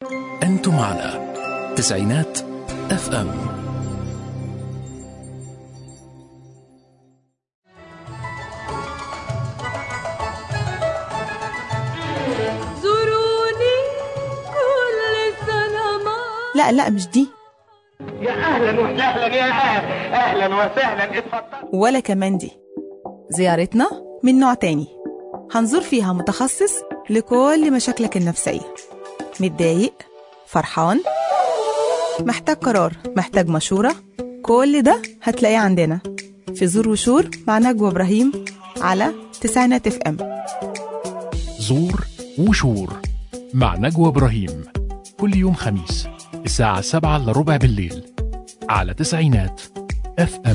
أنتم على تسعينات اف ام زوروني كل سنة ما لا لا مش دي يا اهلا وسهلا يا أهل. اهلا وسهلا اتفضل ولا كمان دي زيارتنا من نوع تاني هنزور فيها متخصص لكل مشاكلك النفسية متضايق فرحان محتاج قرار محتاج مشورة كل ده هتلاقيه عندنا في زور وشور مع نجوى إبراهيم على تسعينات اف ام زور وشور مع نجوى إبراهيم كل يوم خميس الساعة سبعة إلا ربع بالليل على تسعينات اف ام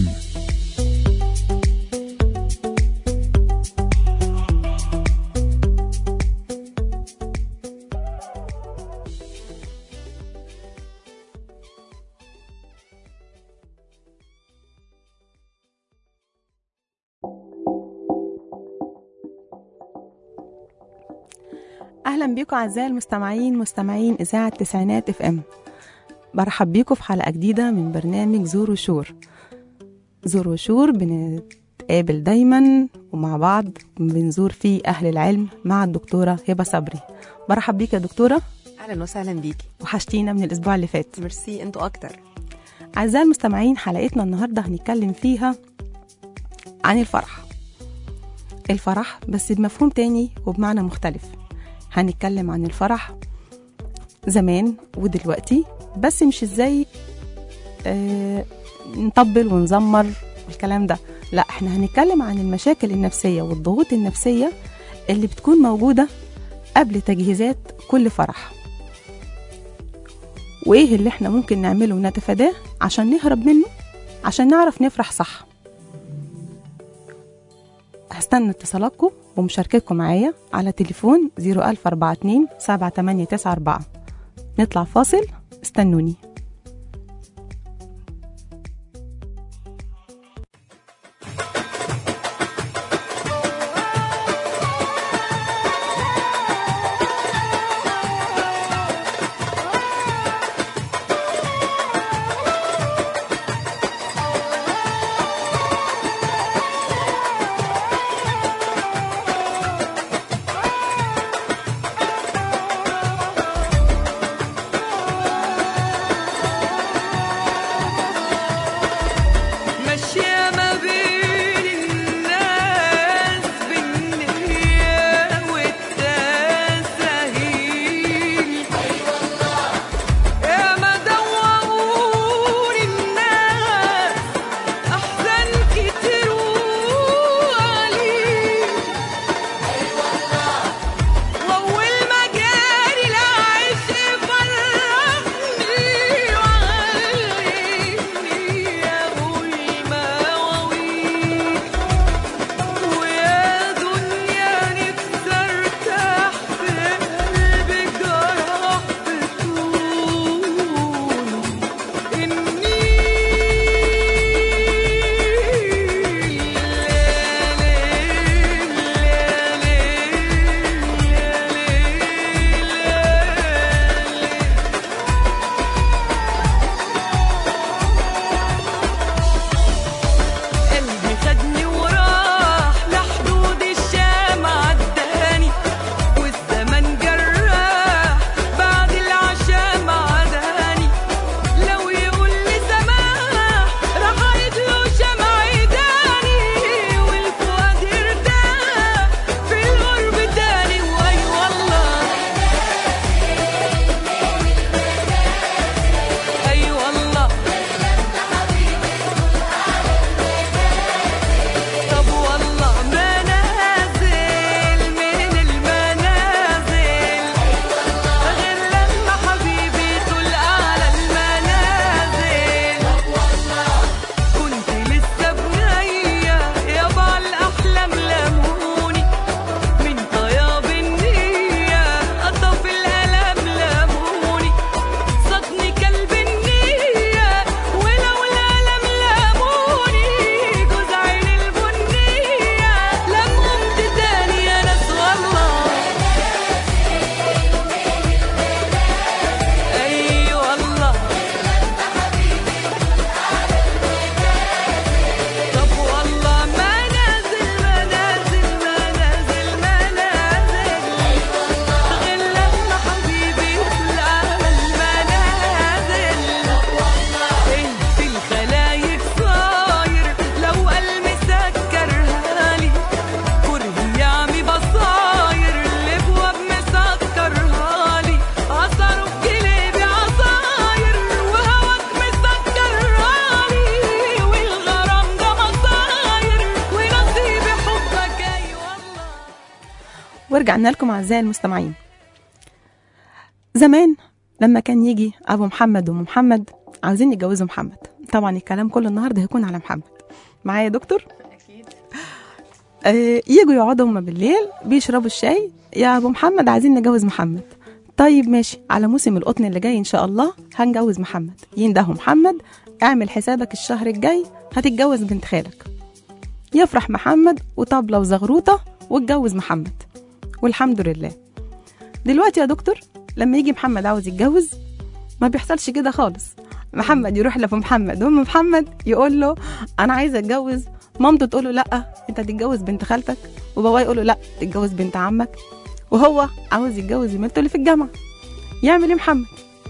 اهلا بيكم اعزائي المستمعين مستمعين اذاعه تسعينات اف ام برحب بيكم في حلقه جديده من برنامج زور وشور زور وشور بنتقابل دايما ومع بعض بنزور فيه اهل العلم مع الدكتوره هبه صبري برحب بيك يا دكتوره اهلا وسهلا بيكي وحشتينا من الاسبوع اللي فات ميرسي انتوا اكتر اعزائي المستمعين حلقتنا النهارده هنتكلم فيها عن الفرح الفرح بس بمفهوم تاني وبمعنى مختلف هنتكلم عن الفرح زمان ودلوقتي بس مش ازاي آه نطبل ونزمر والكلام ده لا احنا هنتكلم عن المشاكل النفسية والضغوط النفسية اللي بتكون موجودة قبل تجهيزات كل فرح وايه اللي احنا ممكن نعمله ونتفاداه عشان نهرب منه عشان نعرف نفرح صح هستنى اتصالاتكم ومشاركتكم معايا على تليفون 01042 7894 نطلع فاصل استنوني ورجعنا لكم أعزائي المستمعين زمان لما كان يجي أبو محمد وأم محمد عاوزين يتجوزوا محمد طبعا الكلام كله النهارده هيكون على محمد معايا يا دكتور أكيد آه يجوا يقعدوا هما بالليل بيشربوا الشاي يا أبو محمد عايزين نجوز محمد طيب ماشي على موسم القطن اللي جاي إن شاء الله هنجوز محمد يندهوا محمد اعمل حسابك الشهر الجاي هتتجوز بنت خالك يفرح محمد وطبلة وزغروطة واتجوز محمد والحمد لله دلوقتي يا دكتور لما يجي محمد عاوز يتجوز ما بيحصلش كده خالص محمد يروح لابو محمد وام محمد يقول له انا عايز اتجوز مامته تقول له لا انت تتجوز بنت خالتك وباباه يقول له لا تتجوز بنت عمك وهو عاوز يتجوز زميلته اللي في الجامعه يعمل ايه محمد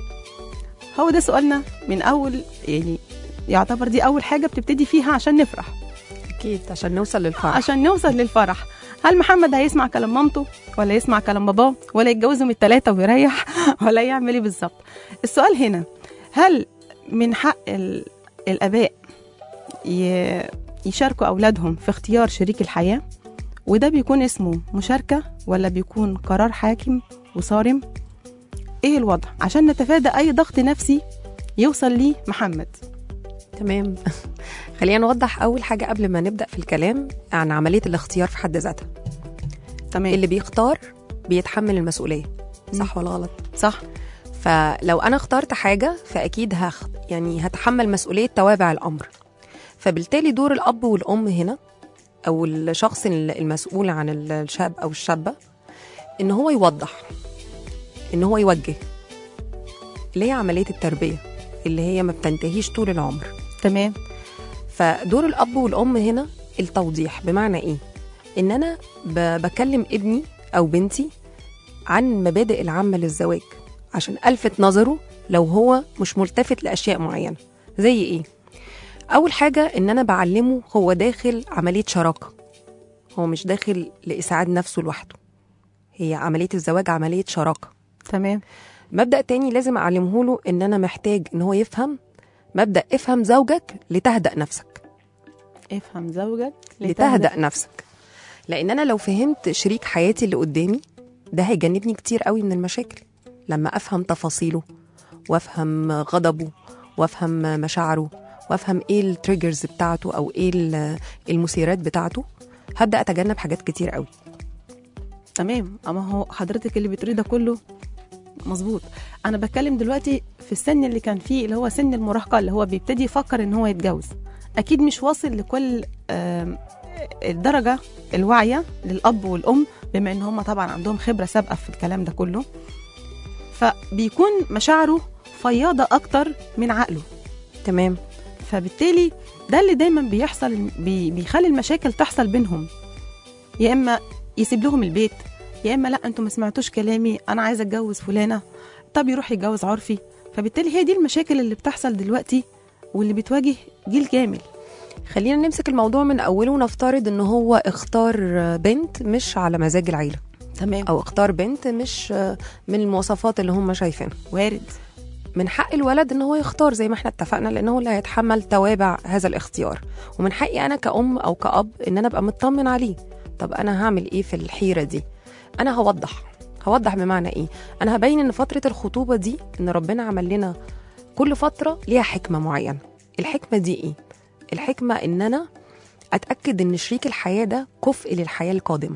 هو ده سؤالنا من اول يعني يعتبر دي اول حاجه بتبتدي فيها عشان نفرح اكيد عشان نوصل للفرح عشان نوصل للفرح هل محمد هيسمع كلام مامته ولا يسمع كلام باباه ولا يتجوزهم التلاتة ويريح ولا يعمل ايه بالظبط السؤال هنا هل من حق ال- الاباء ي- يشاركوا اولادهم في اختيار شريك الحياه وده بيكون اسمه مشاركه ولا بيكون قرار حاكم وصارم ايه الوضع عشان نتفادى اي ضغط نفسي يوصل ليه محمد تمام خلينا نوضح اول حاجه قبل ما نبدا في الكلام عن عمليه الاختيار في حد ذاتها تمام اللي بيختار بيتحمل المسؤوليه صح ولا غلط صح فلو انا اخترت حاجه فاكيد هخ يعني هتحمل مسؤوليه توابع الامر فبالتالي دور الاب والام هنا او الشخص المسؤول عن الشاب او الشابه ان هو يوضح ان هو يوجه اللي هي عمليه التربيه اللي هي ما بتنتهيش طول العمر تمام فدور الاب والام هنا التوضيح بمعنى ايه ان انا ب- بكلم ابني او بنتي عن مبادئ العامه للزواج عشان الفت نظره لو هو مش ملتفت لاشياء معينه زي ايه اول حاجه ان انا بعلمه هو داخل عمليه شراكه هو مش داخل لاسعاد نفسه لوحده هي عمليه الزواج عمليه شراكه تمام مبدا تاني لازم اعلمه له ان انا محتاج ان هو يفهم مبدا افهم زوجك لتهدأ نفسك افهم زوجك لتهدأ نفسك لان انا لو فهمت شريك حياتي اللي قدامي ده هيجنبني كتير قوي من المشاكل لما افهم تفاصيله وافهم غضبه وافهم مشاعره وافهم ايه التريجرز بتاعته او ايه ال- المثيرات بتاعته هبدا اتجنب حاجات كتير قوي تمام اما هو حضرتك اللي بتقوليه ده كله مظبوط انا بتكلم دلوقتي في السن اللي كان فيه اللي هو سن المراهقه اللي هو بيبتدي يفكر ان هو يتجوز اكيد مش واصل لكل آم، الدرجه الواعيه للاب والام بما ان هم طبعا عندهم خبره سابقه في الكلام ده كله فبيكون مشاعره فياضه اكتر من عقله تمام فبالتالي ده اللي دايما بيحصل بي بيخلي المشاكل تحصل بينهم يا اما يسيب لهم البيت يا اما لا انتوا ما سمعتوش كلامي انا عايزه اتجوز فلانه طب يروح يتجوز عرفي فبالتالي هي دي المشاكل اللي بتحصل دلوقتي واللي بتواجه جيل كامل خلينا نمسك الموضوع من اوله ونفترض ان هو اختار بنت مش على مزاج العيله تمام او اختار بنت مش من المواصفات اللي هم شايفينها وارد من حق الولد ان هو يختار زي ما احنا اتفقنا لان هو اللي هيتحمل توابع هذا الاختيار ومن حقي انا كأم او كأب ان انا ابقى مطمن عليه طب انا هعمل ايه في الحيره دي انا هوضح هوضح بمعنى ايه انا هبين ان فتره الخطوبه دي ان ربنا عمل لنا كل فتره ليها حكمه معينه الحكمه دي ايه الحكمه ان انا اتاكد ان شريك الحياه ده كفء للحياه القادمه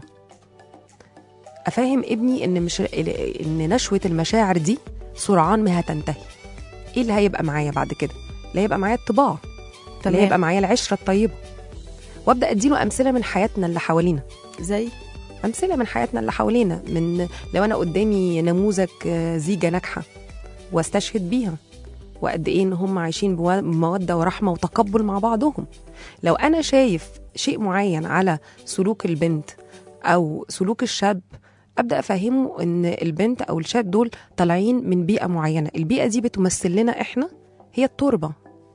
افهم ابني ان مش ان نشوه المشاعر دي سرعان ما هتنتهي ايه اللي هيبقى معايا بعد كده اللي هيبقى معايا الطباع اللي هيبقى معايا العشره الطيبه وابدا اديله امثله من حياتنا اللي حوالينا زي امثله من حياتنا اللي حوالينا من لو انا قدامي نموذج آه، زيجه ناجحه واستشهد بيها وقد ايه ان هم عايشين بوا- بموده ورحمه وتقبل مع بعضهم لو انا شايف شيء معين على سلوك البنت او سلوك الشاب ابدا افهمه ان البنت او الشاب دول طالعين من بيئه معينه البيئه دي بتمثل لنا احنا هي التربه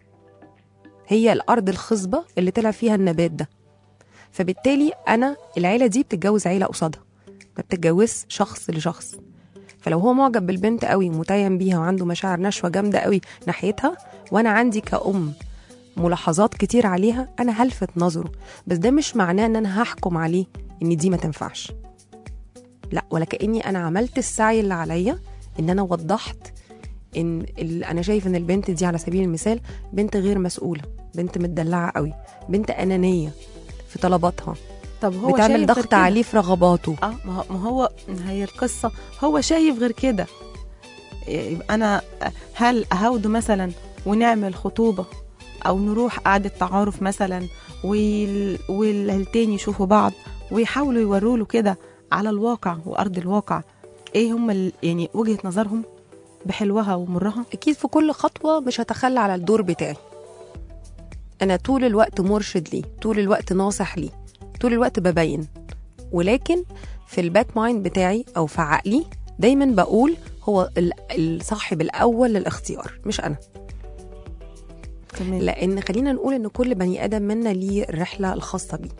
هي الارض الخصبه اللي طلع فيها النبات ده فبالتالي انا العيله دي بتتجوز عيله قصادها ما بتتجوزش شخص لشخص فلو هو معجب بالبنت قوي متيم بيها وعنده مشاعر نشوه جامده قوي ناحيتها وانا عندي كأم ملاحظات كتير عليها انا هلفت نظره بس ده مش معناه ان انا هحكم عليه ان دي ما تنفعش لا ولا كاني انا عملت السعي اللي عليا ان انا وضحت ان ال- انا شايف ان البنت دي على سبيل المثال بنت غير مسؤوله بنت متدلعه قوي بنت انانيه في طلباتها طب هو شايف بتعمل غير ضغط كده. عليه في رغباته اه ما هو- ما هو هي القصه هو شايف غير كده يبقى انا هل اهوده مثلا ونعمل خطوبه او نروح قعده تعارف مثلا وال... والعيلتين يشوفوا بعض ويحاولوا يوروا له كده على الواقع وارض الواقع ايه هم ال... يعني وجهه نظرهم بحلوها ومرها اكيد في كل خطوه مش هتخلى على الدور بتاعي انا طول الوقت مرشد ليه طول الوقت ناصح ليه طول الوقت ببين ولكن في الباك مايند بتاعي او في عقلي دايما بقول هو ال- الصاحب الاول للاختيار مش انا تمام لان خلينا نقول ان كل بني ادم منا ليه الرحله الخاصه بيه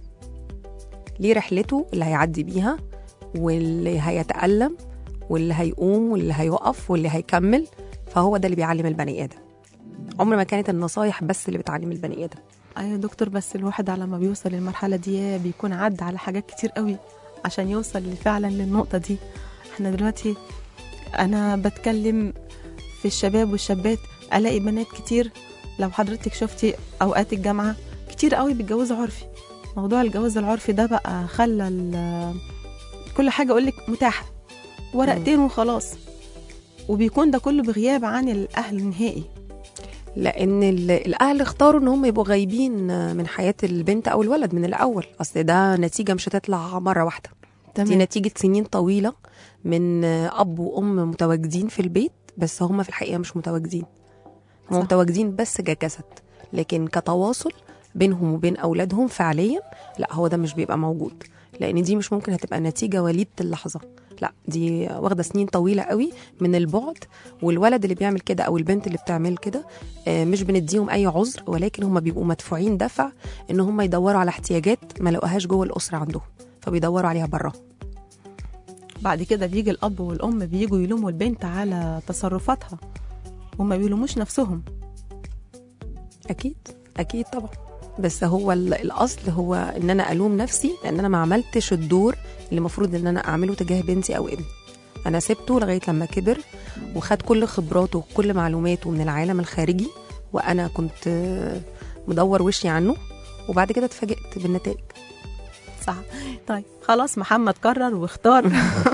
ليه رحلته اللي هيعدي بيها واللي هيتألم واللي هيقوم واللي هيقف واللي هيكمل فهو ده اللي بيعلم البني ادم عمر ما كانت النصايح بس اللي بتعلم البني ادم ايوه يا دكتور بس الواحد على ما بيوصل للمرحله دي بيكون عدى على حاجات كتير قوي عشان يوصل فعلا للنقطه دي احنا دلوقتي انا بتكلم في الشباب والشابات الاقي بنات كتير لو حضرتك شفتي اوقات الجامعه كتير قوي بيتجوزوا عرفي موضوع الجواز العرفي ده بقى خلى ال- كل حاجه اقول لك متاحه ورقتين وخلاص وبيكون ده كله بغياب عن الاهل نهائي لان ال- الاهل اختاروا ان هم يبقوا غايبين من حياه البنت او الولد من الاول اصل ده نتيجه مش هتطلع مره واحده دي نتيجه سنين طويله من اب وام متواجدين في البيت بس هم في الحقيقه مش متواجدين هم صح. متواجدين بس كجسد لكن كتواصل بينهم وبين اولادهم فعليا لا هو ده مش بيبقى موجود لان دي مش ممكن هتبقى نتيجه وليده اللحظه لا دي واخده سنين طويله قوي من البعد والولد اللي بيعمل كده او البنت اللي بتعمل كده آه، مش بنديهم اي عذر ولكن هم بيبقوا مدفوعين دفع ان هم يدوروا على احتياجات ما لقوهاش جوه الاسره عندهم فبيدوروا عليها بره بعد كده بيجي الاب والام بيجوا يلوموا البنت على تصرفاتها وما بيلوموش نفسهم اكيد اكيد طبعا بس هو ال- الاصل هو ان انا الوم نفسي لان انا ما عملتش الدور اللي المفروض ان انا اعمله تجاه بنتي او ابني انا سبته لغايه لما كبر وخد كل خبراته وكل معلوماته من العالم الخارجي وانا كنت آه، مدور وشي عنه وبعد كده اتفاجئت بالنتائج صح طيب خلاص محمد قرر واختار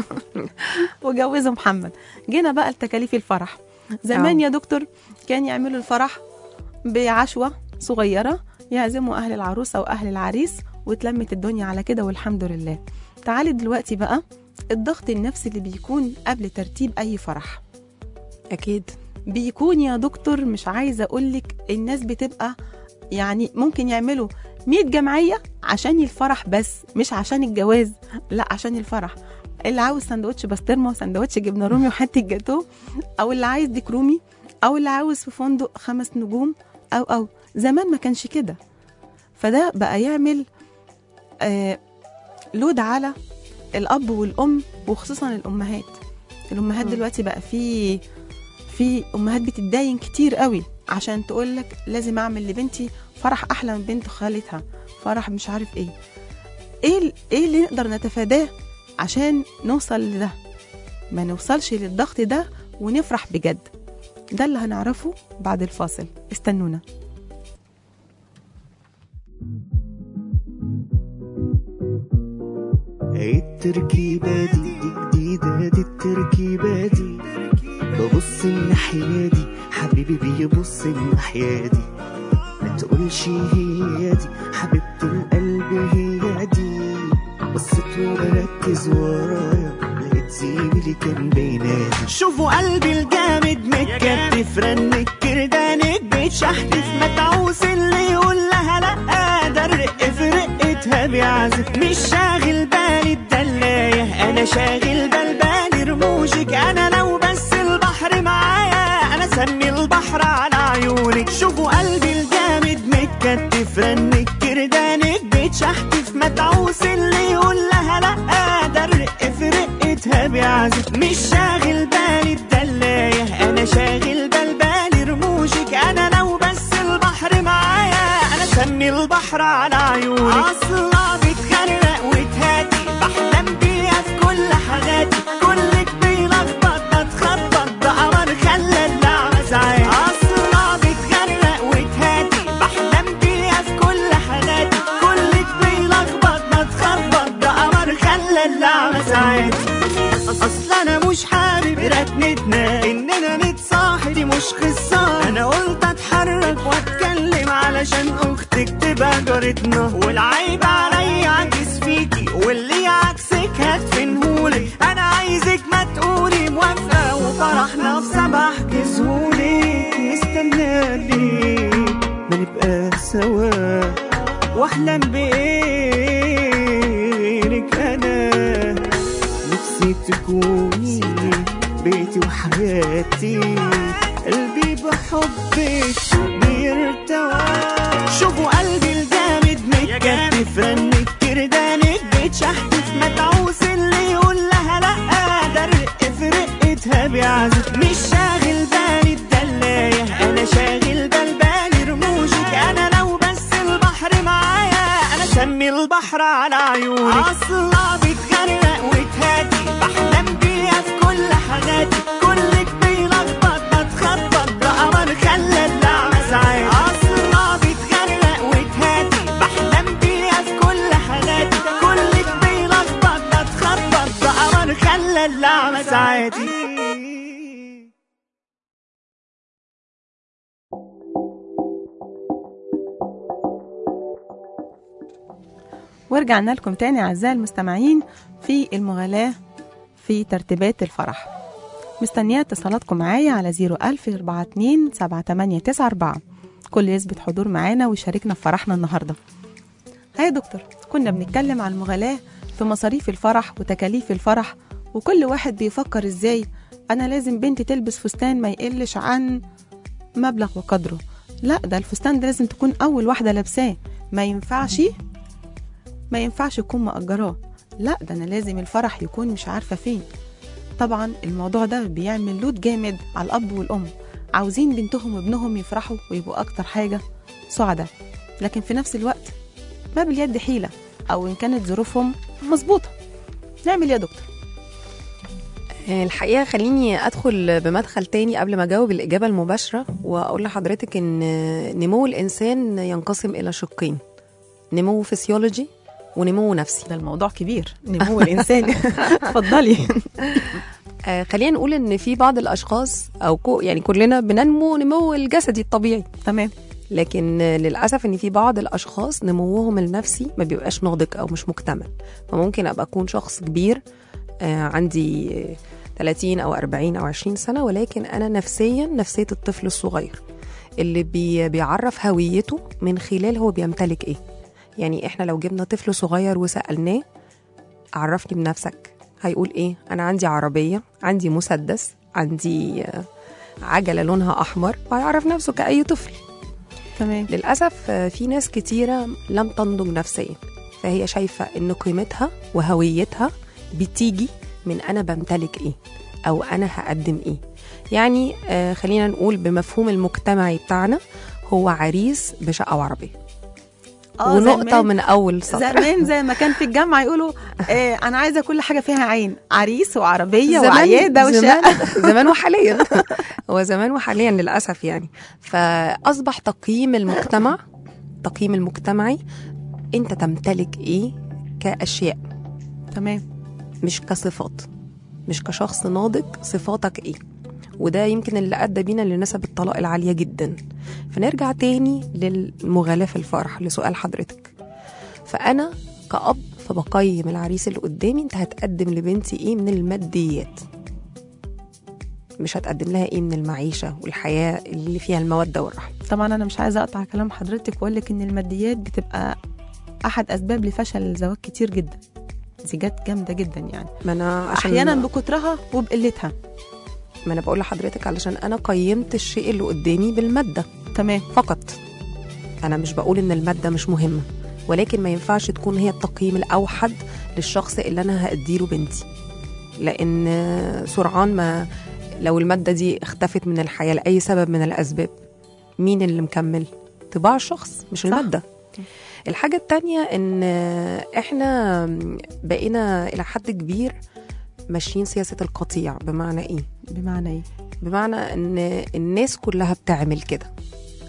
وجوزه محمد جينا بقى لتكاليف الفرح زمان آه. يا دكتور كان يعملوا الفرح بعشوة صغيرة يعزموا أهل العروسة وأهل العريس واتلمت الدنيا على كده والحمد لله تعالي دلوقتي بقى الضغط النفسي اللي بيكون قبل ترتيب أي فرح اكيد بيكون يا دكتور مش عايزه اقولك الناس بتبقى يعني ممكن يعملوا 100 جمعيه عشان الفرح بس مش عشان الجواز لا عشان الفرح اللي عاوز سندوتش بسطرمه وسندوتش جبنه رومي وحته جاتوه او اللي عايز ديك رومي او اللي عاوز في فندق خمس نجوم او او زمان ما كانش كده فده بقى يعمل آه لود على الاب والام وخصوصا الامهات الامهات مم. دلوقتي بقى في في امهات بتتداين كتير قوي عشان تقول لك لازم اعمل لبنتي فرح احلى من بنت خالتها فرح مش عارف ايه ايه ال- ايه اللي نقدر نتفاداه عشان نوصل لده ما نوصلش للضغط ده ونفرح بجد ده اللي هنعرفه بعد الفاصل استنونا التركيبة دي دي جديدة دي التركيبة دي ببص الناحية دي حبيبي بيبص الناحية دي ما تقولش هي دي حبيبة القلب هي دي بصيت وبركز ورايا لقيت زميلي كان بينادي شوفوا قلبي الجامد متكتف رنك كردانك بيتشحتف متعوس اللي يقول لها لا ده الرق في رقتها بيعزف مش شاغل بالي الدلاية انا شاغل بال بالي رموشك انا لو بس البحر معايا انا سمي البحر على عيونك شوفوا قلبي الجامد متكتف رنك كردانك بيتشحتف متعوس اللي يقول لها لا ده الرق في رقتها بيعزف مش شاغل بالي الدلاية انا شاغل بال بالي رموشك انا لو بس البحر معايا انا سمي البحر على عيونك اصلا بتغرق وتهادي بحلم بيها في كل اننا نتصاحب دي مش قصة انا قلت اتحرك واتكلم علشان اختك تبقى جارتنا والعيب عليا عكس فيكي واللي عكسك هتفنهولي انا عايزك ما تقولي موافقة وفرحنا في سبع كسهولي استنالي ما نبقى سوا واحلم بإيرك انا نفسي تكوني بيتي وحياتي قلبي بحبك بيرتوى شوفوا قلبي الجامد متكتف رنك كردانك بيتشحتف متعوس اللي يقول لها لا ده رق في رقتها بيعزف مش شاغل بالي الدلاية انا شاغل بال بالي رموشك انا لو بس البحر معايا انا سمي البحر على عيونك اصلا بتغرق وتهادي بحلم بيها في كل حاجاتي كلك بيلخبط بتخبط بقمر خلى اللعبة ساعات اصلا بتغرق وتهادي بحلم بيها في كل حاجاتي كلك بيلخبط بتخبط بقمر خلى اللعبة ساعاتي ورجعنا لكم تاني أعزائي المستمعين في المغالاة في ترتيبات الفرح مستنية اتصالاتكم معايا على 01042 7894 كل يثبت حضور معانا ويشاركنا في فرحنا النهاردة هيا دكتور كنا بنتكلم عن المغالاة في مصاريف الفرح وتكاليف الفرح وكل واحد بيفكر ازاي انا لازم بنتي تلبس فستان ما يقلش عن مبلغ وقدره لا ده الفستان ده لازم تكون اول واحدة لابساه ما ينفعش ما ينفعش يكون مأجراه لا ده انا لازم الفرح يكون مش عارفة فين طبعا الموضوع ده بيعمل لود جامد على الاب والام عاوزين بنتهم وابنهم يفرحوا ويبقوا اكتر حاجة سعداء لكن في نفس الوقت ما باليد حيلة او ان كانت ظروفهم مظبوطة نعمل ايه يا دكتور الحقيقة خليني أدخل بمدخل تاني قبل ما أجاوب الإجابة المباشرة وأقول لحضرتك إن نمو الإنسان ينقسم إلى شقين نمو فسيولوجي ونمو نفسي ده الموضوع كبير نمو الانسان اتفضلي آه خلينا نقول إن في بعض الأشخاص أو كو يعني كلنا بننمو نمو الجسدي الطبيعي تمام لكن للأسف إن في بعض الأشخاص نموهم النفسي ما بيبقاش ناضج أو مش مكتمل فممكن أبقى أكون شخص كبير آه عندي 30 أو 40 أو 20 سنة ولكن أنا نفسيا نفسية الطفل الصغير اللي بي بيعرف هويته من خلال هو بيمتلك إيه يعني إحنا لو جبنا طفل صغير وسألناه عرفني بنفسك هيقول إيه أنا عندي عربية عندي مسدس عندي آه، عجلة لونها أحمر وهيعرف نفسه كأي طفل تمام للأسف آه، في ناس كتيرة لم تنضج نفسيا فهي شايفة إن قيمتها وهويتها بتيجي من أنا بمتلك إيه أو أنا هقدم إيه يعني آه خلينا نقول بمفهوم المجتمعي بتاعنا هو عريس بشقة وعربية آه، ونقطة زمان- من أول سطر زمان زي ما كان في الجامعة يقولوا آه أنا عايزة كل حاجة فيها عين عريس وعربية زمان- وعيادة وشقة زمان, زمان وحاليا هو زمان وحاليا للأسف يعني فأصبح تقييم المجتمع تقييم المجتمعي أنت تمتلك إيه كأشياء تمام مش كصفات مش كشخص ناضج صفاتك ايه وده يمكن اللي ادى بينا لنسب الطلاق العاليه جدا فنرجع تاني للمغالاه في الفرح لسؤال حضرتك فانا كأب فبقيم العريس اللي قدامي انت هتقدم لبنتي ايه من الماديات مش هتقدم لها ايه من المعيشه والحياه اللي فيها الموده والرحمه طبعا أنا مش عايزة أقطع كلام حضرتك وأقول لك إن الماديات بتبقى أحد أسباب لفشل الزواج كتير جدا زيجات جامدة جدا يعني ما انا عشان أحيانا بكترها وبقلتها ما انا بقول لحضرتك علشان انا قيمت الشيء اللي قدامي بالماده تمام فقط انا مش بقول ان الماده مش مهمه ولكن ما ينفعش تكون هي التقييم الاوحد للشخص اللي انا هاديله بنتي لان سرعان ما لو الماده دي اختفت من الحياه لاي سبب من الاسباب مين اللي مكمل طباع الشخص مش صح. الماده الحاجه التانية ان احنا بقينا الى حد كبير ماشيين سياسه القطيع بمعنى ايه بمعنى إيه بمعنى ان الناس كلها بتعمل كده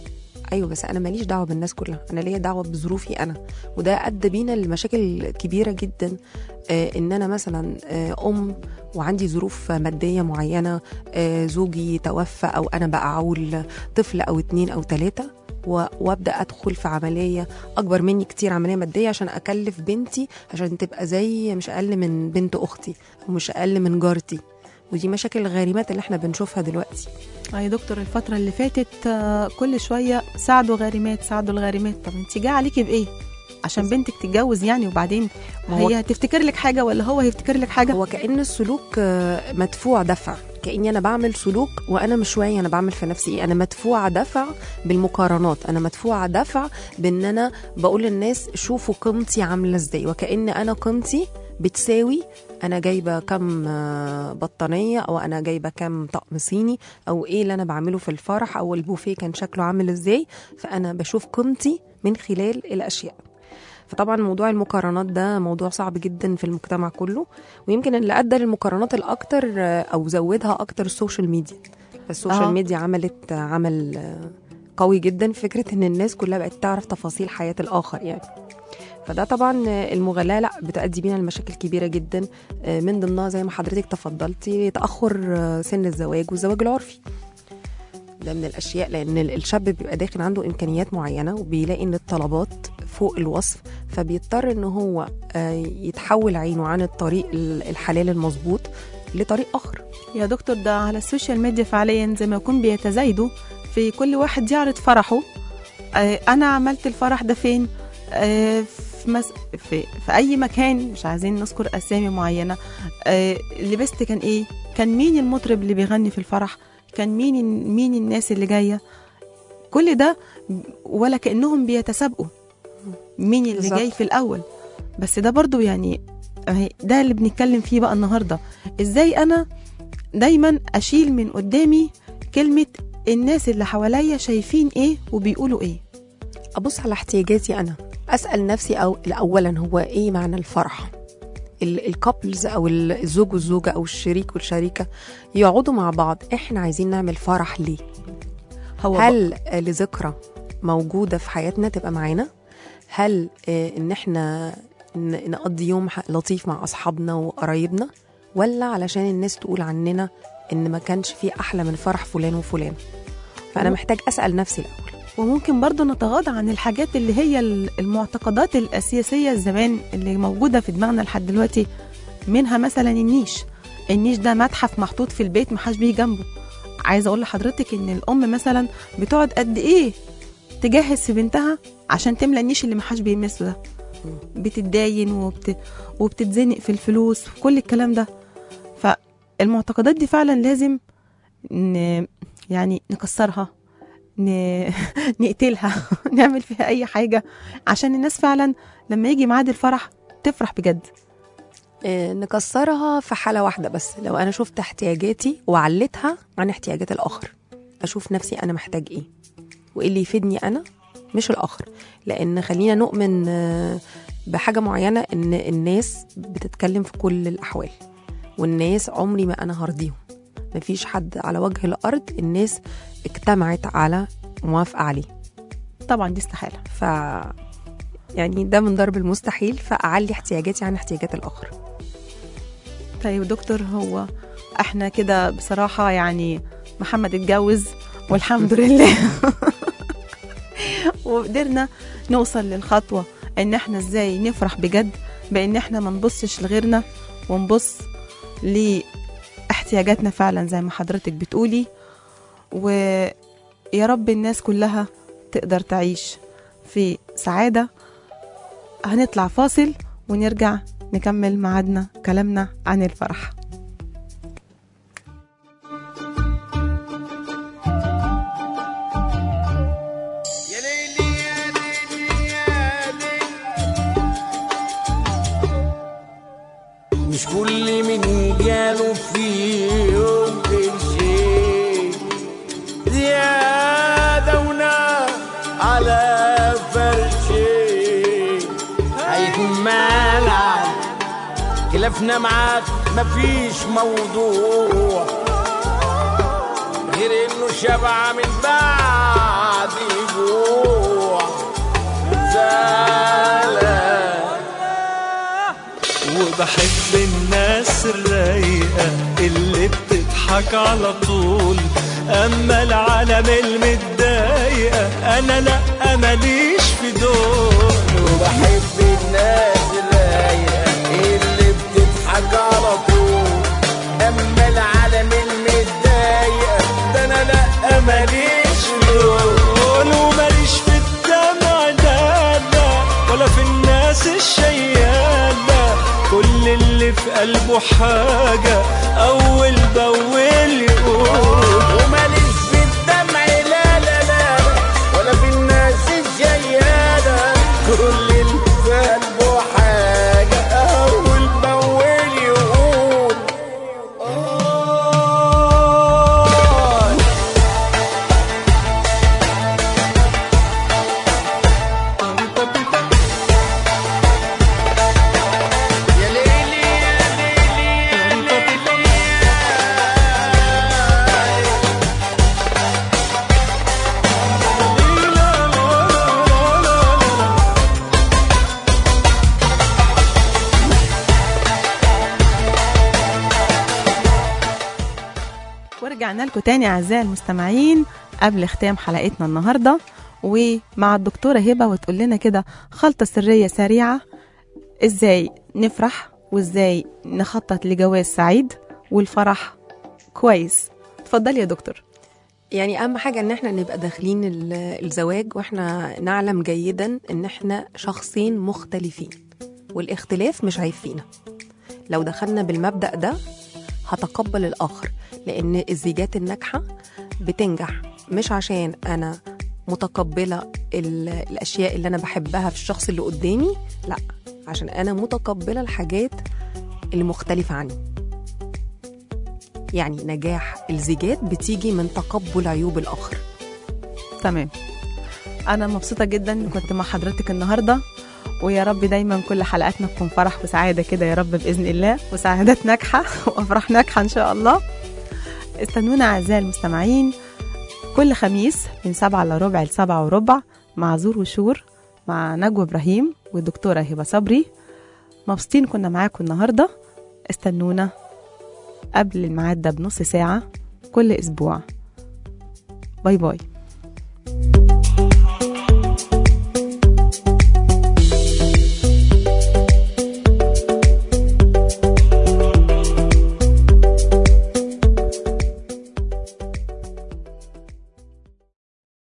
ايوه بس انا ماليش دعوه بالناس كلها انا ليا دعوه بظروفي انا وده ادى بينا لمشاكل كبيره جدا آه ان انا مثلا آه ام وعندي ظروف ماديه معينه آه زوجي توفى او انا بقى عول طفل او اتنين او تلاته و- وابدا ادخل في عمليه اكبر مني كتير عمليه ماديه عشان اكلف بنتي عشان تبقى زي مش اقل من بنت اختي ومش اقل من جارتي ودي مشاكل الغارمات اللي احنا بنشوفها دلوقتي اه يا دكتور الفترة اللي فاتت آه، كل شوية ساعدوا غارمات ساعدوا الغارمات طب انت جاي عليكي بإيه؟ عشان بنتك تتجوز يعني وبعدين ما هو- هي هتفتكر لك حاجة ولا هو هيفتكر لك حاجة؟ هو كأن السلوك آه، مدفوع دفع كأني أنا بعمل سلوك وأنا مش واعي أنا بعمل في نفسي إيه أنا مدفوعة دفع بالمقارنات أنا مدفوعة دفع بإن أنا بقول للناس شوفوا قيمتي عاملة إزاي وكأن أنا قيمتي بتساوي أنا جايبة كم آه، بطانية أو أنا جايبة كم طقم صيني أو إيه اللي أنا بعمله في الفرح أو البوفيه كان شكله عامل إزاي فأنا بشوف قيمتي من خلال الأشياء فطبعا موضوع المقارنات ده موضوع صعب جدا في المجتمع كله ويمكن اللي ادى للمقارنات الاكتر آه، او زودها اكتر السوشيال ميديا السوشيال آه. ميديا عملت آه، عمل آه، قوي جدا في فكره ان الناس كلها بقت تعرف تفاصيل حياه الاخر يعني فده طبعا آه، المغالاة لا بتؤدي بينا لمشاكل كبيرة جدا آه، من ضمنها زي ما حضرتك تفضلتي تأخر آه، سن الزواج والزواج العرفي ده من الاشياء لان ال- الشاب بيبقى داخل عنده امكانيات معينه وبيلاقي ان الطلبات فوق الوصف فبيضطر ان هو آه، يتحول عينه عن الطريق ال- الحلال المظبوط لطريق اخر يا دكتور ده على السوشيال ميديا فعليا زي ما يكون بيتزايدوا في كل واحد يعرض فرحه آه، انا عملت الفرح ده فين آه، في, مس... في في اي مكان مش عايزين نذكر اسامي معينه آه، لبست كان ايه كان مين المطرب اللي بيغني في الفرح كان مين مين الناس اللي جايه كل ده ولا كانهم بيتسابقوا مين اللي بالظبط. جاي في الاول بس ده برضو يعني أهي ده اللي بنتكلم فيه بقى النهارده ازاي انا دايما اشيل من قدامي كلمه الناس اللي حواليا شايفين ايه وبيقولوا ايه ابص على احتياجاتي انا اسال نفسي او اولا هو ايه معنى الفرح الكابلز او ال- الزوج والزوجه او الشريك والشريكه يقعدوا مع بعض احنا عايزين نعمل فرح ليه هو هل آه، لذكرى موجودة في حياتنا تبقى معانا هل آه، ان احنا ن- نقضي يوم ح- لطيف مع اصحابنا وقرايبنا ولا علشان الناس تقول عننا ان ما كانش في احلى من فرح فلان وفلان فانا مم. محتاج اسال نفسي الاول وممكن برضو نتغاضى عن الحاجات اللي هي ال- المعتقدات الأساسية زمان اللي موجودة في دماغنا لحد دلوقتي منها مثلا النيش النيش ده متحف محطوط في البيت محدش بيجي جنبه عايزة أقول لحضرتك إن الأم مثلا بتقعد قد إيه تجهز في بنتها عشان تملى النيش اللي محدش بيلمسه ده بتتداين وبت... وبتتزنق في الفلوس وكل الكلام ده فالمعتقدات دي فعلا لازم ن... يعني نكسرها ن... نقتلها نعمل فيها اي حاجه عشان الناس فعلا لما يجي ميعاد الفرح تفرح بجد آه، نكسرها في حالة واحدة بس لو أنا شفت احتياجاتي وعلتها عن احتياجات الآخر أشوف نفسي أنا محتاج إيه وإيه اللي يفيدني أنا مش الآخر لأن خلينا نؤمن آه، بحاجة معينة إن الناس بتتكلم في كل الأحوال والناس عمري ما أنا هرضيهم مفيش حد على وجه الأرض الناس اجتمعت على موافقة عليه طبعا دي استحاله ف يعني ده من ضرب المستحيل فأعلي احتياجاتي عن احتياجات الآخر طيب دكتور هو احنا كده بصراحه يعني محمد اتجوز والحمد لله وقدرنا نوصل للخطوه ان احنا ازاي نفرح بجد بان احنا ما نبصش لغيرنا ونبص لاحتياجاتنا فعلا زي ما حضرتك بتقولي ويا رب الناس كلها تقدر تعيش في سعاده هنطلع فاصل ونرجع نكمل معادنا كلامنا عن الفرح يا ليلي يا ليلي يا ليلي مش كل من جاله في يوم قرشين زيادة ونار على فرشين هيكون مالع خلافنا معاك مفيش موضوع غير انه شبع من بعد دموع زعلان وبحب الناس الرايقة اللي بتضحك على طول أما العالم المتضايقة أنا لأ ماليش في دول وبحب الناس الرايقة اللي بتضحك على طول أما العالم المتضايقة ده أنا لأ ماليش دول وماليش في الدمع لا لا ولا في الناس الشيالة كل اللي في قلبه حاجة أول بأول يقول وماليش في الدمع لا لا لا ولا في الناس الجيالة كل اللي في قلبه حاجة أول بأول يقول آه يا ليلي يا ليلي يا ليلي ورجعنا لكم تاني أعزائي المستمعين قبل ختام حلقتنا النهاردة ومع الدكتورة هبة وتقول لنا كده خلطة سرية سريعة ازاي نفرح وازاي نخطط لجواز سعيد والفرح كويس اتفضلي يا دكتور يعني اهم حاجه ان احنا نبقى داخلين ال- الزواج واحنا نعلم جيدا ان احنا شخصين مختلفين والاختلاف مش عيب فينا لو دخلنا بالمبدا ده هتقبل الاخر لان الزيجات الناجحه بتنجح مش عشان انا متقبله ال- الاشياء اللي انا بحبها في الشخص اللي قدامي لا عشان انا متقبله الحاجات اللي مختلفه عني يعني نجاح الزيجات بتيجي من تقبل عيوب الآخر تمام انا مبسوطه جدا ان كنت مع حضرتك النهارده ويا رب دايما كل حلقاتنا تكون فرح وسعاده كده يا رب باذن الله وسعادات ناجحه وافراح ناجحه ان شاء الله استنونا اعزائي المستمعين كل خميس من سبعة الا ربع لسبعة وربع مع زور وشور مع نجوى ابراهيم والدكتوره هبه صبري مبسوطين كنا معاكم النهارده استنونا قبل الميعاد ده بنص ساعه كل اسبوع باي باي